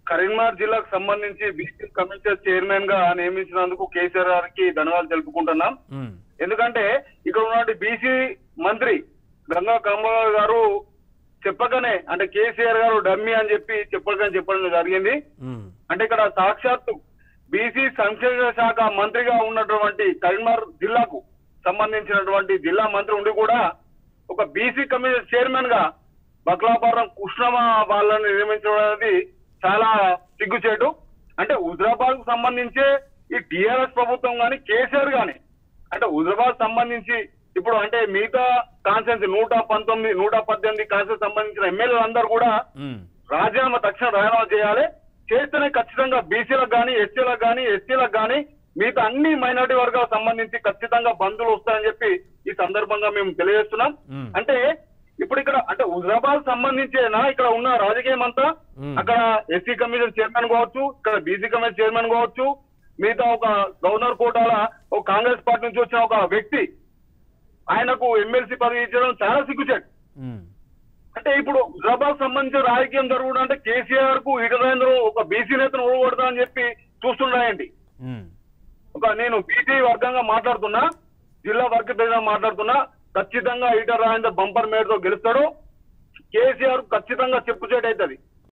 కరీంనగర్ జిల్లాకు సంబంధించి BC commission chairman గా నియమించినందుకు కేసీఆర్ గారికి ధన్యవాదాలు తెలుపుకుంటున్నాం ఉమ్, ఎందుకంటే ఇక్కడ ఉన్నటువంటి బీసీ మంత్రి గంగా కమల్ గారు చెప్పగానే అంటే కేసీఆర్ గారు డమ్మీ అని చెప్పి చెప్పగానే చెప్పడం జరిగింది ఉమ్, అంటే ఇక్కడ సాక్షాత్తు బీసీ సంక్షేమ శాఖ మంత్రిగా ఉన్నటువంటి కరీంనగర్ జిల్లాకు సంబంధించినటువంటి జిల్లా మంత్రి ఉండి కూడా ఒక బీసీ కమిషన్ చైర్మన్ గా బక్లాపురం కృష్ణమ వాళ్ళని నియమించడం అనేది చాలా సిగ్గుచేటు అంటే హుజరాబాద్ కు సంబంధించే ఈ టిఆర్ఎస్ ప్రభుత్వం గాని కేసీఆర్ గాని అంటే హుజరాబాద్ సంబంధించి ఇప్పుడు అంటే మిగతా కాన్సెన్స్ నూట పంతొమ్మిది నూట పద్దెనిమిది కాన్సెన్స్ సంబంధించిన ఎమ్మెల్యేలు అందరూ కూడా ఉమ్, రాజీనామా తక్షణ రాజీనామా చేయాలి చేస్తేనే ఖచ్చితంగా బీసీలకు కానీ ఎస్సీలకు కానీ ఎస్టీలకు కానీ మిగతా అన్ని మైనారిటీ వర్గాలకు సంబంధించి ఖచ్చితంగా బంధువులు వస్తాయని చెప్పి ఈ సందర్భంగా మేము తెలియజేస్తున్నాం ఉమ్. అంటే ఇప్పుడు ఇక్కడ అంటే హుజరాబాద్ సంబంధించేనా ఇక్కడ ఉన్న రాజకీయం అంతా మ్మ్. అక్కడ ఎస్సీ కమిషన్ చైర్మన్ కావచ్చు ఇక్కడ బీసీ కమిషన్ చైర్మన్ కావచ్చు మిగతా ఒక గవర్నర్ కోటాల ఒక కాంగ్రెస్ పార్టీ నుంచి వచ్చిన ఒక వ్యక్తి ఆయనకు ఎమ్మెల్సీ పదవి ఇచ్చడం చాలా సిగ్గుచేటు ఉమ్, అంటే ఇప్పుడు హుజరాబాద్ సంబంధించిన రాజకీయం జరుగుడు అంటే కేసీఆర్ కు ఈటరేంద్ర ఒక బీసీ నేతను ఓడగొడతా అని చెప్పి చూస్తున్నాయండి ఉమ్, ఒక నేను బీసీ వర్గంగా మాట్లాడుతున్నా జిల్లా వర్గ ప్రెసిడెంట్ మాట్లాడుతున్నా ఖచ్చితంగా ఈటర్ రాజేందర్ బంపర్ మేడతో గెలుస్తాడు కేసీఆర్ ఖచ్చితంగా చెప్పుచేట అవుతుంది